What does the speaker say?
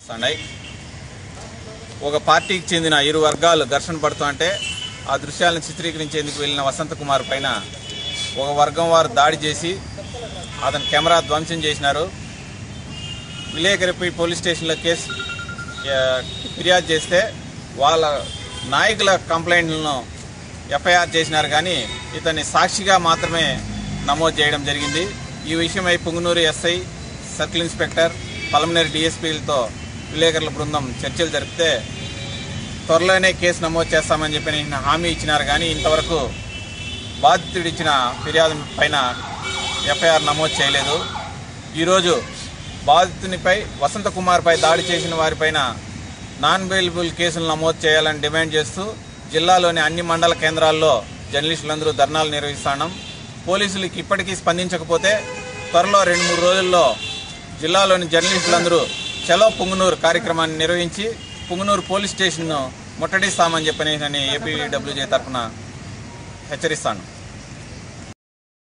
సండయ్ ఒక పార్టీకి చెందిన ఇరు వర్గాలు ఘర్షణ పడుతుంటే ఆ దృశ్యాలను చిత్రీకరించేందుకు వెళ్ళిన వసంత కుమార్ పైన ఒక వర్గం వారు దాడి చేసి అతని కెమెరా ధ్వంసం చేసినారు విలేకరిపై పోలీస్ స్టేషన్లో కేసు ఆ, ఫిర్యాదు చేస్తే వాళ్ళ నాయకుల కంప్లైంట్లను ఎఫ్ఐఆర్ చేసినారు కానీ ఇతన్ని సాక్షిగా మాత్రమే నమోదు చేయడం జరిగింది ఈ విషయమై Punganur SI circle inspector Palamaner డిఎస్పీలతో విలేకరుల బృందం చర్చలు జరిపితే త్వరలోనే కేసు నమోదు చేస్తామని చెప్పి నేను హామీ ఇచ్చినారు కానీ ఇంతవరకు బాధితుడు ఇచ్చిన ఫిర్యాదు పైన ఎఫ్ఐఆర్ నమోదు చేయలేదు ఈరోజు బాధితునిపై వసంత కుమార్పై దాడి చేసిన వారిపైన నాన్ బెయిలబుల్ కేసులు నమోదు చేయాలని డిమాండ్ చేస్తూ జిల్లాలోని అన్ని మండల కేంద్రాల్లో జర్నలిస్టులందరూ ధర్నాలు నిర్వహిస్తున్నాం పోలీసులకి ఇప్పటికీ స్పందించకపోతే త్వరలో రెండు మూడు రోజుల్లో జిల్లాలోని జర్నలిస్టులందరూ చలో పుంగునూరు కార్యక్రమాన్ని నిర్వహించి పుంగునూరు పోలీస్ స్టేషన్ను ముట్టడిస్తామని చెప్పని నేను ఏపీడబ్ల్యూజే తరఫున హెచ్చరిస్తాను